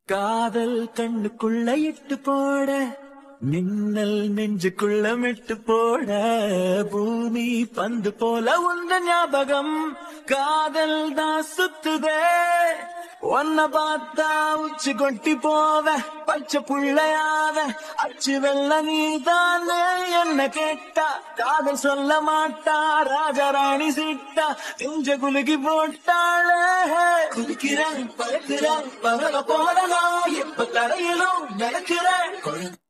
காதல் கண்ணுக்குள்ள இட்டு போட மின்னல் நெஞ்சுக்குள்ள மெட்டு போட பூமி பந்து போல உந்த ஞாபகம் காதல் தான் சுத்துதே ஒன்ன பார்த்தா உச்சி கொட்டி போவ பச்சை புள்ளையாவ அச்சு வெள்ள நீதானே என்ன கேட்டா காதல் சொல்ல மாட்டா ராஜாராணி சீட்டா நெஞ்ச குலுக்கி போட்டாளே குதிக்கிறேன் பறக்கிறேன் பறவை போடலாம் எப்ப தரையிலும் நடக்கிறேன்